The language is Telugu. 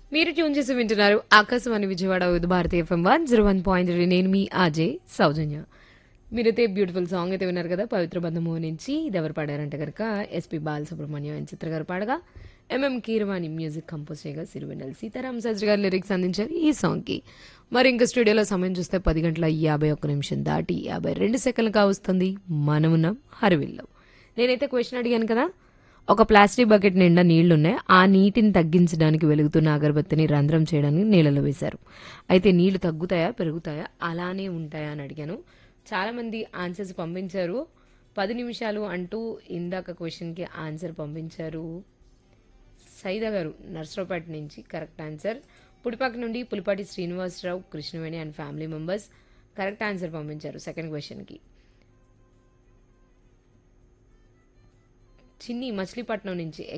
మీరు ట్యూన్ చేసి వింటున్నారు ఆకాశవాణి విజయవాడ విత్ Bharati FM one zero one point three నేను మీ అజయ్ సౌజన్య మీరైతే బ్యూటిఫుల్ సాంగ్ అయితే విన్నారు కదా పవిత్ర బంధము నుంచి ఇది ఎవరు పాడారంటే కనుక ఎస్పి బాలసుబ్రహ్మణ్యం అండ్ చిత్ర గారు పాడగా ఎంఎం కీరవాణి మ్యూజిక్ కంపోజ్ చేయగా సిరివెన్నెల సీతారాం శాస్త్రి గారు లిరిక్స్ అందించారు ఈ సాంగ్కి మరి ఇంకా స్టూడియోలో సమయం చూస్తే పది గంటల యాభై ఒక్క నిమిషం దాటి యాభై రెండు సెకండ్లు కావస్తుంది మనమున్నాం హరివిల్లో నేనైతే క్వశ్చన్ అడిగాను కదా ఒక ప్లాస్టిక్ బకెట్ నిండా నీళ్లున్నాయి ఆ నీటిని తగ్గించడానికి వెలుగుతున్న అగరబత్తిని రంధ్రం చేయడానికి నీళ్ళలో వేశారు అయితే నీళ్లు తగ్గుతాయా పెరుగుతాయా అలానే ఉంటాయా అని అడిగాను చాలామంది ఆన్సర్స్ పంపించారు పది నిమిషాలు అంటూ ఇందాక క్వశ్చన్కి ఆన్సర్ పంపించారు సైదా గారు నర్సరావుపేట నుంచి కరెక్ట్ ఆన్సర్ పుడిపాక నుండి Pulipati Srinivasarao Krishnaveni and family members correct answer పంపించారు సెకండ్ క్వశ్చన్కి చిన్ని మచిలీపట్నం నుంచి